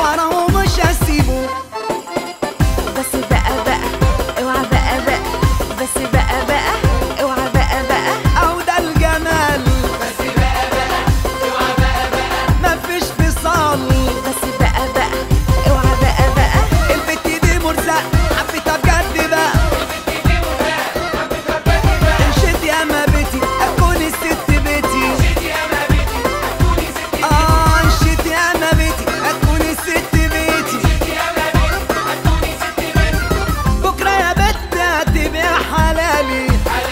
وراه مش هسيبه بس بقى بقى اوعى بقى بقى بس بقى بقى اوعى بقى بقى او ده الجمال بس بقى بقى اوعى بقى بقى مفيش فصال بس بقى بقى اوعى بقى بقى البت دي مرزق حبيتها بجد بقى انشد يا ما بيتي اكون الست بيتي اه انشد يا ما بيتي اكون الست بيتي بكره يا بت هتبقى حلالي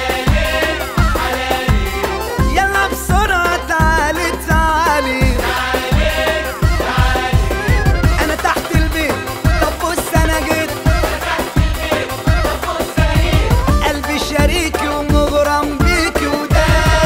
يلا بسرعة تعالي تعالي انا تحت البيت طب بص انا جيت قلبي شريكي ومغرم بيكي وده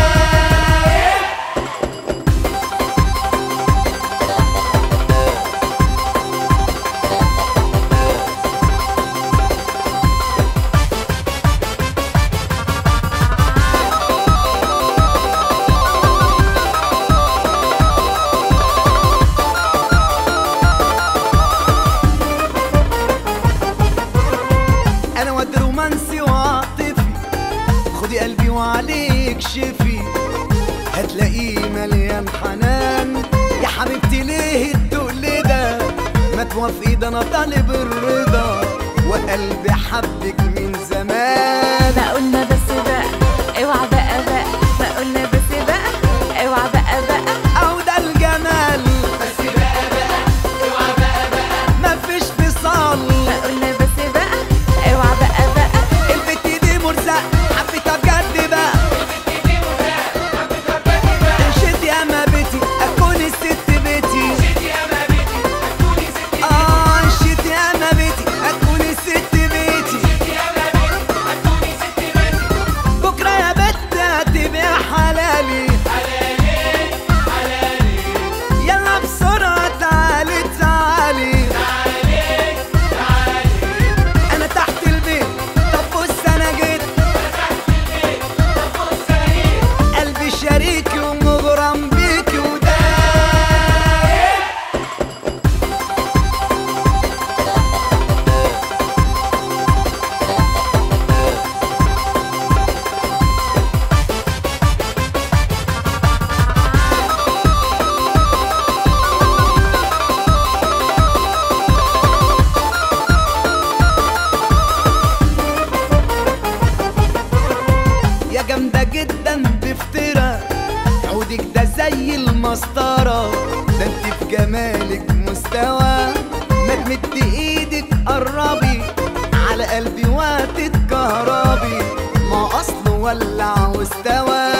انا واد رومانسي وعاطفي خدي قلبي وعليك شفي هتلاقيه مليان حنان يا حبيبتي ليه التقل ده ما توافقي ده انا طالب الرضا وقلبي حبك من زمان ما قلنا بس بقى اوعى بقى بقى ما قلنا بس بقى اوعى بقى بقى او ده الجمال بس بقى بقى اوعى بقى بقى مفيش فصال ما قلنا بس بقى اوعى بقى بقى البت دي مرزق حبيتها بجد بقى انشد يا ما بيتي اكون الست بيتي اه انشد يا ما بيتي اكون الست بيتي بكره يا بت هتبقى حلالي يلا بسرعة تعالي تعالي انا تحت البيت طب بص انا جيت قلبي شريكي ومغرم بيكي وده يا جامدة جدا بفترة عودك ده زي المسطرة ده انت في جمالك مستوى ما تمد ايدك قربي على قلبي وهتتكهربي ما اصله ولع واستوى